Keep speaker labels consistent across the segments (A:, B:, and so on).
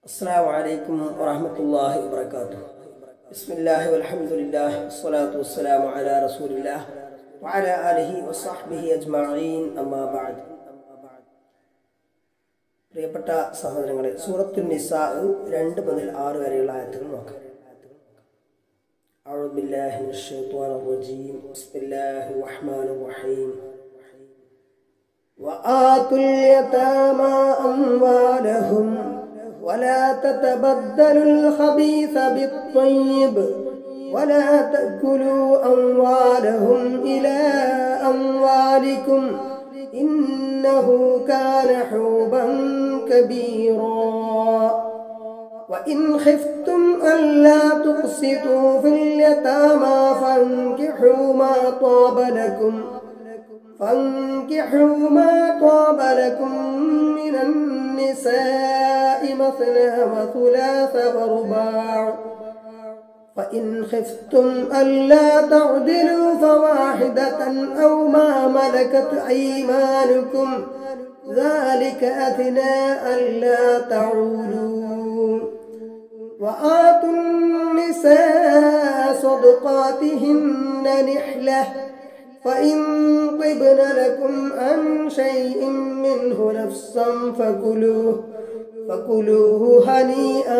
A: السلام عليكم ورحمة الله وبركاته بسم الله والحمد لله والصلاة والسلام على رسول الله وعلى آله وصحبه أجمعين أما بعد പ്രിയപ്പെട്ട സഹോദരങ്ങളെ സൂറത്തു നിസാ രണ്ട് മുതൽ ആറ് വരെയുള്ള ആയത്തുകൾ നോക്കാം أعوذ بالله من الشيطان الرجيم بسم الله الرحمن الرحيم وآتوا اليتامى أموالهم ولا تتبدلوا الخبيث بالطيب ولا تأكلوا أموالهم إلى أموالكم إنه كان حوبا كبيرا وإن خفتم ألا تقسطوا في اليتامى فانكحوا ما طاب لكم فانكحوا ما طاب لكم من النساء مثنى وثلاث ورباع فإن خفتم ألا تعدلوا فواحدة أو ما ملكت أيمانكم ذلك أدنى ألا تعولوا وآتوا النساء صدقاتهن نحلة فإن طبن لكم عن شيء منه نفسا فكلوه فكلوه هنيئا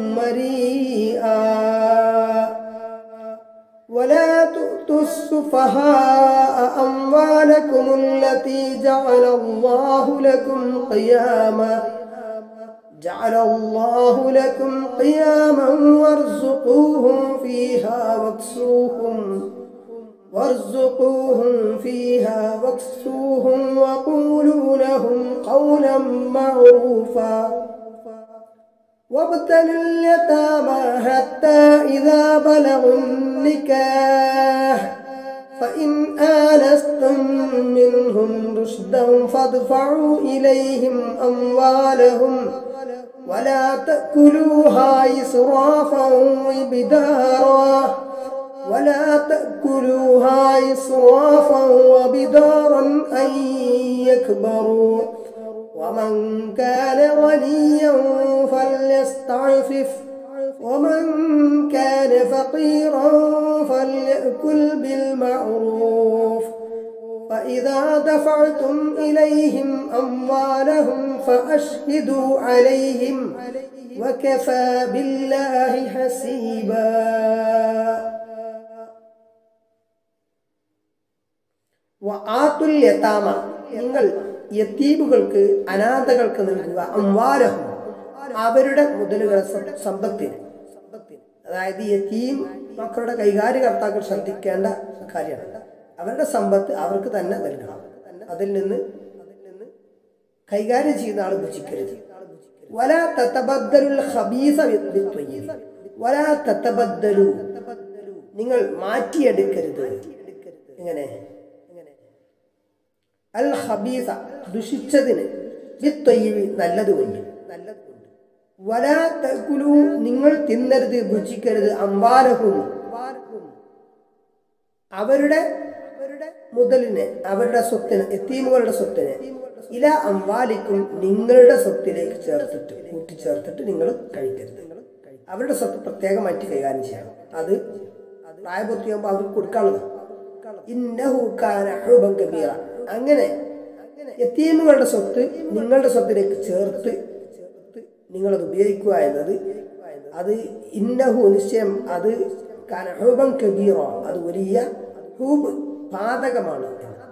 A: مريئا ولا تؤتوا السفهاء أموالكم التي جعل الله لكم قياما جعل الله لكم قياما وارزقوهم فيها واكسوهم وارزقوهم فيها واكسوهم وقولوا لهم قولا معروفا وابتلوا اليتامى حتى إذا بلغوا النكاح فإن آنستم منهم رشدا فادفعوا إليهم أموالهم ولا تأكلوها إسرافا وبدارا ولا تأكلوها إسرافا وبدارا أن يكبروا ومن كان غنيا فليستعفف ومن كان فقيرا فليأكل بالمعروف فإذا دفعتم إليهم أموالهم فأشهدوا عليهم وكفى بالله حسيبا ആത്തുൽ യതാമ നിങ്ങൾ യത്തീബുകൾക്ക് അനാഥകൾക്ക് നൽകുക അംവാരഹും അവരുടെ മുതലുകൾ സമ്പത്തിന് അതായത് യത്തീം മക്കളുടെ കൈകാര്യകർത്താക്കൾ ശ്രദ്ധിക്കേണ്ട കാര്യമാണ് അവരുടെ സമ്പത്ത് അവർക്ക് തന്നെ നൽകണം അതിൽ നിന്ന് കൈകാര്യം ചെയ്യുന്ന ആൾ ഭുജിക്കരുത് വല തത്തബദ്ദലുൽ ഖബീസ ബിത്വയ്യിബ് വല തത്തബദ്ദലു നിങ്ങൾ മാറ്റിയെടുക്കരുത് എങ്ങനെ അൽ ഹബീസ ദുഷിച്ചതിന് വിത്തൊയ്യവി നല്ലതുകൊണ്ട് വലാ തകുലു നിങ്ങൾ തിന്നരുത് ഭുജിക്കരുത് അമ്പാലഹും അവരുടെ മുതലിന് അവരുടെ സ്വത്തിന് എത്തീമുകളുടെ സ്വത്തിന് ഇല അമ്പാലിക്കും നിങ്ങളുടെ സ്വത്തിലേക്ക് ചേർത്തിട്ട് കൂട്ടിച്ചേർത്തിട്ട് നിങ്ങൾ കഴിക്കരുത് അവരുടെ സ്വത്ത് പ്രത്യേകമായിട്ട് കൈകാര്യം ചെയ്യണം അത് പ്രായപൂർത്തിയാകുമ്പോൾ അവർക്ക് കൊടുക്കാനുള്ളത് ഇന്നഹൂക്കാന കബീറ അങ്ങനെ എത്തീമുകളുടെ സ്വത്ത് നിങ്ങളുടെ സ്വത്തിലേക്ക് ചേർത്ത് നിങ്ങളത് ഉപയോഗിക്കുക എന്നത് അത് ഇന്നഹു നിശ്ചയം അത് കനഹൂബം കബീറോ അത് വലിയ ഹൂബ് പാതകമാണ്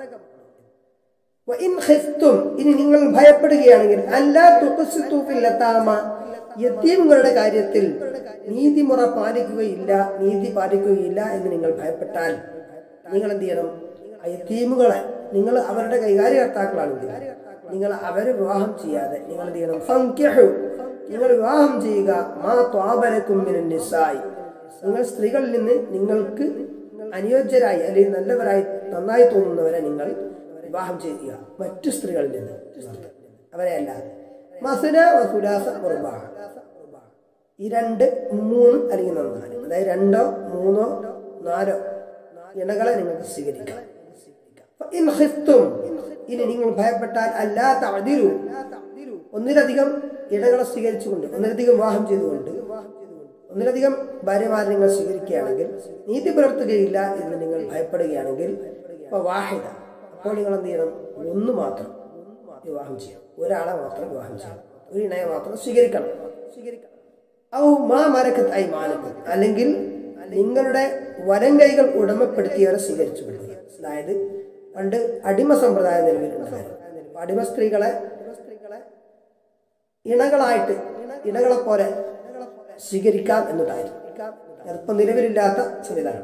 A: ഇനി നിങ്ങൾ ഭയപ്പെടുകയാണെങ്കിൽ അല്ലാ തുപ്പസിത്തൂപ്പില്ലത്താമ യത്തീമുകളുടെ കാര്യത്തിൽ നീതിമുറ പാലിക്കുകയില്ല നീതി പാലിക്കുകയില്ല എന്ന് നിങ്ങൾ ഭയപ്പെട്ടാൽ നിങ്ങൾ എന്ത് ചെയ്യണം യത്തീമുകളെ നിങ്ങൾ അവരുടെ കൈകാര്യകർത്താക്കളാണെങ്കിൽ നിങ്ങൾ അവരെ വിവാഹം ചെയ്യാതെ നിങ്ങൾ എന്ത് ചെയ്യണം ഫങ്കിഹു നിങ്ങൾ വിവാഹം ചെയ്യുക മാ ത്വാബലക്കും നിസായി നിങ്ങൾ സ്ത്രീകളിൽ നിന്ന് നിങ്ങൾക്ക് അനുയോജ്യരായി അല്ലെങ്കിൽ നല്ലവരായി നന്നായി തോന്നുന്നവരെ നിങ്ങൾ വിവാഹം ചെയ്യുക മറ്റു സ്ത്രീകളിൽ നിന്ന് അവരെ അല്ലാതെ മസുര വസുലാസ കുർബാ ഈ രണ്ട് മൂന്ന് അല്ലെങ്കിൽ നാല് അതായത് രണ്ടോ മൂന്നോ നാലോ ഇണകളെ നിങ്ങൾക്ക് സ്വീകരിക്കാം ഇൻ ഖിഫ്തും ഇനി നിങ്ങൾ ഭയപ്പെട്ടാൽ അല്ലാത്ത അതിരു ഒന്നിലധികം ഇണകളെ സ്വീകരിച്ചുകൊണ്ട് ഒന്നിലധികം വിവാഹം ചെയ്തുകൊണ്ട് ഒന്നിലധികം ഭാര്യമാരെ നിങ്ങൾ സ്വീകരിക്കുകയാണെങ്കിൽ നീതി പുലർത്തുകയില്ല എന്ന് നിങ്ങൾ ഭയപ്പെടുകയാണെങ്കിൽ ഇപ്പൊ വാഹിദ അപ്പോൾ നിങ്ങൾ എന്ത് ചെയ്യണം ഒന്ന് മാത്രം വിവാഹം ചെയ്യണം ഒരാളെ മാത്രം വിവാഹം ചെയ്യണം ഒരു ഇണയെ മാത്രം സ്വീകരിക്കണം സ്വീകരിക്കണം ഔ മാ മരക്കത്ത് ഐ മാനക്കും അല്ലെങ്കിൽ നിങ്ങളുടെ വരം കൈകൾ ഉടമപ്പെടുത്തിയവരെ സ്വീകരിച്ചു കൊള്ളുക അതായത് പണ്ട് അടിമ സമ്പ്രദായം നിലവിലുണ്ടായിരുന്നു അപ്പൊ അടിമ സ്ത്രീകളെ ഇണകളായിട്ട് ഇണകളെ പോലെ സ്വീകരിക്കാം എന്നതായിരുന്നു അതിപ്പം നിലവിലില്ലാത്ത സംവിധാനം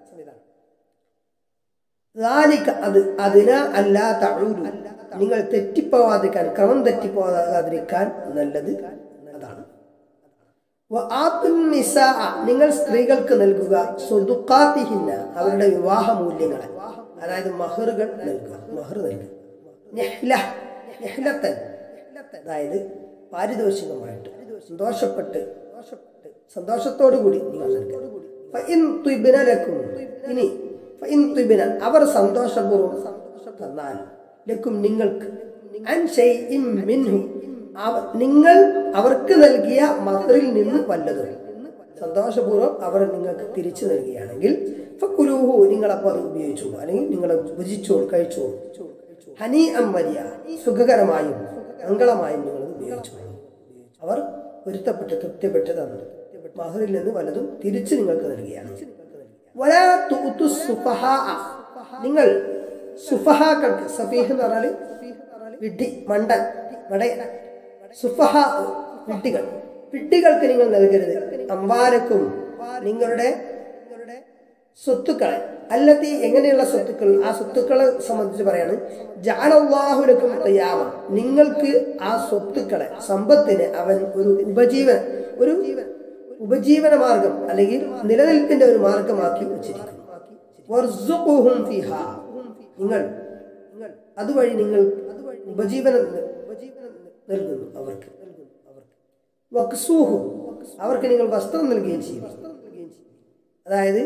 A: ذلك അത് അതിന അല്ലാ തഴൂരു നിങ്ങൾ തെറ്റിപ്പോവാതിരിക്കാൻ ക്രമം തെറ്റിപ്പോകാതിരിക്കാൻ നല്ലത് അതാണ് വആത്തുൻ നിസാഅ, നിങ്ങൾ സ്ത്രീകൾക്ക് നൽകുക സ്വതുക്കാത്തിഹിന്ന അവരുടെ വിവാഹ മൂല്യങ്ങളെ അതായത് മഹറുകൾ നൽകുക മഹർ നൽകുക നെഹ്ല നെഹ്ലത്തൻ അതായത് പാരിതോഷികമായിട്ട് സന്തോഷപ്പെട്ട് സന്തോഷത്തോടു കൂടി നിങ്ങൾ നൽകുക ഫഇൻ തുബ്ന ലക്കും ഇനി ഫഇൻ തുബ്ന അവർ സന്തോഷപൂർവ്വം തന്നാൽ ലക്കും നിങ്ങൾക്ക് അൻ ഷൈഇൻ മിൻഹു അവ- നിങ്ങൾ അവർക്ക് നൽകിയ മഹറിൽ നിന്ന് വല്ലതും സന്തോഷപൂർവ്വം അവർ നിങ്ങൾക്ക് തിരിച്ചു നൽകുകയാണെങ്കിൽ ഫക്കുലൂഹു നിങ്ങളപ്പോൾ അത് ഉപയോഗിച്ചോളൂ അല്ലെങ്കിൽ നിങ്ങൾ ഭുജിച്ചോളൂ കഴിച്ചോളൂ ഹനി അമ്മരിയ സുഖകരമായും മംഗളമായും നിങ്ങൾ ഉപയോഗിച്ചോളൂ അവർ പൊരുത്തപ്പെട്ട് തൃപ്തിപ്പെട്ട് തന്നു മഹറിൽ നിന്ന് വല്ലതും തിരിച്ചു നിങ്ങൾക്ക് നൽകുകയാണ് വലാ തുഉത്തു സുഫഹാഅ. നിങ്ങൾ സുഫഹാക്കൾക്ക് സഫീഹ് എന്ന് പറഞ്ഞാൽ വിഡ്ഢി മണ്ടൻ മടയൻ സുഫഹ വിഡ്ഢികൾ വിഡ്ഢികൾക്ക് നിങ്ങൾ നൽകരുത് അമ്പാലക്കും നിങ്ങളുടെ സ്വത്തുക്കളെ അല്ലത്തി എങ്ങനെയുള്ള സ്വത്തുക്കൾ ആ സ്വത്തുക്കളെ സംബന്ധിച്ച് പറയാണ് ജാലല്ലാഹുലക്കും തയ്യാമ നിങ്ങൾക്ക് ആ സ്വത്തുക്കളെ സമ്പത്തിനെ അവൻ ഒരു ഉപജീവന ഒരു ഉപജീവന മാർഗം അല്ലെങ്കിൽ നിലനിൽപ്പിന്റെ ഒരു മാർഗമാക്കി വെച്ചിരിക്കുന്നു വർസുഖുഹും ഫിഹാ. നിങ്ങൾ അതുവഴി നിങ്ങൾ ഉപജീവനം നൽകുന്നു അവർക്ക് വക്സൂഹു അവർക്ക് നിങ്ങൾ വസ്ത്രം നൽകുകയും ചെയ്യും അതായത്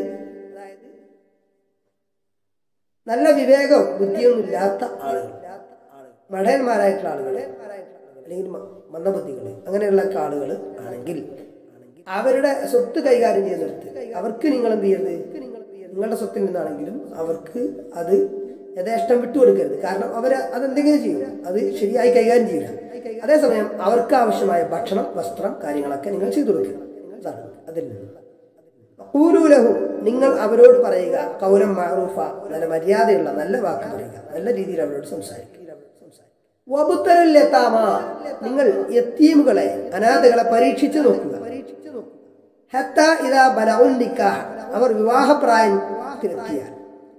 A: നല്ല വിവേകവും ബുദ്ധിയൊന്നും ഇല്ലാത്ത ആളുകൾ മടയന്മാരായിട്ടുള്ള ആളുകൾ അല്ലെങ്കിൽ മ- മന്ദബുദ്ധികൾ അങ്ങനെയുള്ള ആളുകൾ ആണെങ്കിൽ അവരുടെ സ്വത്ത് കൈകാര്യം ചെയ്യുന്നിടത്ത് അവർക്ക് നിങ്ങൾ എന്ത് ചെയ്യരുത് നിങ്ങളുടെ സ്വത്തിൽ നിന്നാണെങ്കിലും അവർക്ക് അത് യഥേഷ്ടം വിട്ടുകൊടുക്കരുത് കാരണം അവർ അതെന്തെങ്കിലും ചെയ്യും അത് ശരിയായി കൈകാര്യം ചെയ്യില്ല അതേസമയം അവർക്ക് ആവശ്യമായ ഭക്ഷണം വസ്ത്രം കാര്യങ്ങളൊക്കെ നിങ്ങൾ ചെയ്തു കൊടുക്കുക അതാണ് അതിൽ നിന്ന് ഖൂലൂലഹു നിങ്ങൾ അവരോട് പറയുക കൗലം മാറൂഫ നല്ല മര്യാദയുള്ള നല്ല വാക്ക് പറയുക നല്ല രീതിയിൽ അവരോട് സംസാരിക്കുക വബുത്തരല്ലെത്താമ നിങ്ങൾ യത്തീമുകളെ അനാഥകളെ പരീക്ഷിച്ചു നോക്കുക ഹത്ത ഇതാ ബലഉൻ നിക്കാഹ് അവർ വിവാഹപ്രായത്തിലെത്തിയാൽ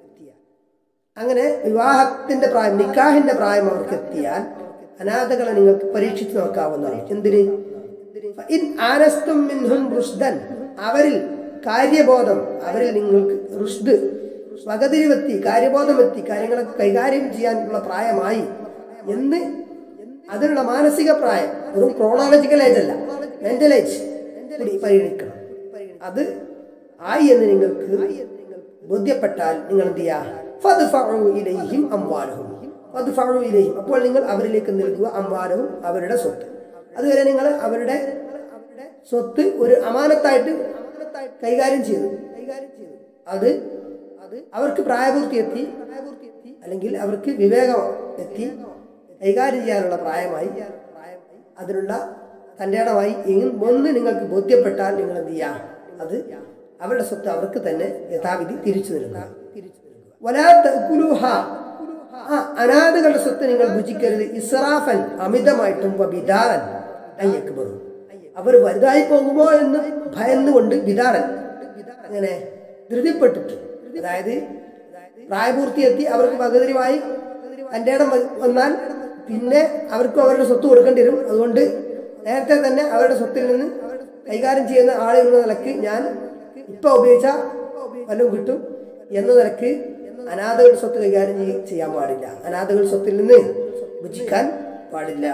A: അങ്ങനെ വിവാഹത്തിന്റെ പ്രായം നിക്കാഹിന്റെ പ്രായം അവർക്ക് എത്തിയാൽ അനാഥകളെ നിങ്ങൾക്ക് പരീക്ഷിച്ചു നോക്കാവുന്നതാണ് എന്തിന് ഇൻ ആനസ്തും മിൻഹും റുഷ്ദൻ അവരിൽ കാര്യബോധം അവരിൽ നിങ്ങൾക്ക് റുഷ്ദ് വകതിരിവെത്തി കാര്യബോധമെത്തി കാര്യങ്ങളൊക്കെ കൈകാര്യം ചെയ്യാനുള്ള പ്രായമായി എന്ന് അതിനുള്ള മാനസിക പ്രായം വെറും ക്രോണോളജിക്കൽ ഏജ് അല്ല മെന്റൽ ഏജ് കൂടി പരിഗണിക്കണം അത് ആയി എന്ന് നിങ്ങൾക്ക് ബോധ്യപ്പെട്ടാൽ നിങ്ങൾ എന്ത് ചെയ്യുക ഫദ്ഫഉ ഇലൈഹിം അംവാലഹും ഫദ്ഫഉ ഇലൈഹിം അപ്പോൾ നിങ്ങൾ അവരിലേക്ക് നൽകുക അംവാലഹും അവരുടെ സ്വത്ത് അതുവരെ നിങ്ങൾ അവരുടെ സ്വത്ത് ഒരു അമാനത്തായിട്ട് കൈകാര്യം ചെയ്തു കൈകാര്യം ചെയ്തു അത് അത് അവർക്ക് പ്രായപൂർത്തി എത്തി അല്ലെങ്കിൽ അവർക്ക് വിവേകം എത്തി കൈകാര്യം ചെയ്യാനുള്ള പ്രായമായി അതിനുള്ള തൻ്റെ ഇടമായി ഒന്ന് നിങ്ങൾക്ക് ബോധ്യപ്പെട്ടാൽ നിങ്ങൾ എന്ത് ചെയ്യാം അത് അവരുടെ സ്വത്ത് അവർക്ക് തന്നെ യഥാവിധി തിരിച്ചു നൽകുക വലാ തഅ്കുലൂഹ. ആ അനാഥകളുടെ സ്വത്ത് നിങ്ങൾ ഭുജിക്കരുത് ഇസ്രാഫൻ അമിതമായിട്ടും ബിദാറൻ അയ്യക്ബറും അവർ വലുതായി പോകുമോ എന്ന് ഭയന്നുകൊണ്ട് ബിദാറൻ അങ്ങനെ ധൃതിപ്പെട്ടിട്ട് അതായത് പ്രായപൂർത്തിയെത്തി അവർക്ക് പകുതിരിമായി തൻ്റെ ഇടം വ- വന്നാൽ പിന്നെ അവർക്കും അവരുടെ സ്വത്ത് കൊടുക്കേണ്ടി വരും അതുകൊണ്ട് നേരത്തെ തന്നെ അവരുടെ സ്വത്തിൽ നിന്ന് കൈകാര്യം ചെയ്യുന്ന ആളുകൾ നിലക്ക് ഞാൻ ഇപ്പൊ ഉപയോഗിച്ച വല്ലതും കിട്ടും എന്ന നിലക്ക് അനാഥകൾ സ്വത്ത് കൈകാര്യം ചെയ്യ- ചെയ്യാൻ പാടില്ല അനാഥകൾ സ്വത്തിൽ നിന്ന് ഭുജിക്കാൻ പാടില്ല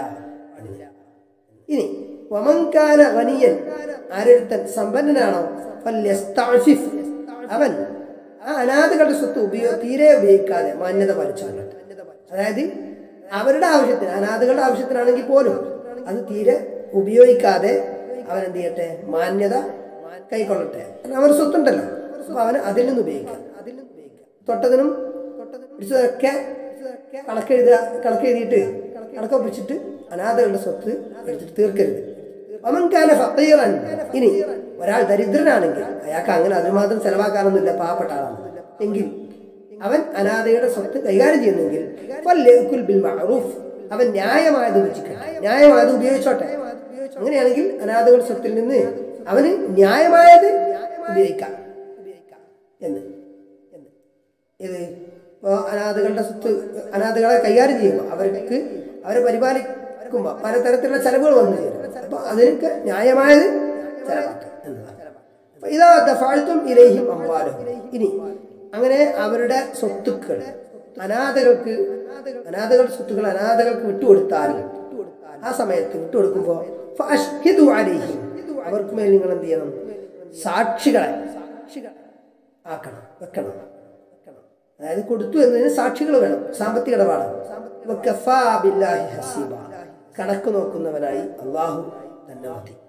A: ഇനി വമൻകാന വനിയൻ ആരൊരുത്തൻ സമ്പന്നനാണോ ഫല്യസ്തഅഫിഫ്. അവൻ ആ അനാഥകളുടെ സ്വത്ത് ഉപയോ തീരെ ഉപയോഗിക്കാതെ മാന്യത പാലിച്ചു കൊള്ളട്ടെ അതായത് അവരുടെ ആവശ്യത്തിന് അനാഥകളുടെ ആവശ്യത്തിനാണെങ്കിൽ പോലും അത് തീരെ ഉപയോഗിക്കാതെ അവൻ എന്ത് ചെയ്യട്ടെ മാന്യത കൈക്കൊള്ളട്ടെ കാരണം അവന് സ്വത്തുണ്ടല്ലോ അപ്പൊ അവന് അതിൽ നിന്ന് ഉപയോഗിക്കാം തൊട്ടതിനും പിടിച്ചതൊക്കെ കണക്കെഴുതുക കണക്കെഴുതിയിട്ട് കണക്കൊപ്പിച്ചിട്ട് അനാഥകളുടെ സ്വത്ത് എടുത്തിട്ട് തീർക്കരുത് അവൻകാല ഫക്കീറൻ ഇനി ഒരാൾ ദരിദ്രനാണെങ്കിൽ അയാൾക്ക് അങ്ങനെ അതിനുമാത്രം ചെലവാക്കാനൊന്നുമില്ല പാവപ്പെട്ട ആളാണ് എങ്കിൽ അവൻ അനാഥയുടെ സ്വത്ത് കൈകാര്യം ചെയ്യുന്നെങ്കിൽ ഫല്യകുൽ ബിൽ മഅറൂഫ് അവൻ ന്യായമായത് ഉപയോഗിക്കട്ടെ ന്യായമായത് ഉപയോഗിച്ചോട്ടെ അങ്ങനെയാണെങ്കിൽ അനാഥകളുടെ സ്വത്തിൽ നിന്ന് അവന് ന്യായമായത് ഉപയോഗിക്കാം എന്ന് എന്ന് ഇത് ഇപ്പോൾ അനാഥകളുടെ സ്വത്ത് അനാഥകളെ കൈകാര്യം ചെയ്യുമ്പോൾ അവർക്ക് അവരെ പരിപാലിക്കുമ്പോൾ പലതരത്തിലുള്ള ചെലവുകൾ വന്നു ചേരും അപ്പോൾ അതിനൊക്കെ ന്യായമായത് ചെലവാക്കുക എന്നതാണ് അപ്പോൾ ഇതാ ദഫാഴ്ത്തും ഇലേഹിം അമ്പാലും ഇനി അങ്ങനെ അവരുടെ സ്വത്തുക്കൾ അനാഥകൾക്ക് അനാഥകളുടെ സ്വത്തുക്കൾ അനാഥകൾക്ക് വിട്ടുകൊടുത്താൽ ആ സമയത്ത് വിട്ടുകൊടുക്കുമ്പോൾ ഫഅഷ്ഹിദു അലൈഹിം അവർക്ക് മേൽ നിങ്ങൾ എന്ത് ചെയ്യണം സാക്ഷികളെ ആക്കണം വെക്കണം വെക്കണം അതായത് കൊടുത്തു എന്നതിന് സാക്ഷികൾ വേണം സാമ്പത്തിക ഇടപാട് വക്കഫാ ബില്ലാഹി ഹസീബ കണക്ക് നോക്കുന്നവനായി അള്ളാഹു തന്നെ മതി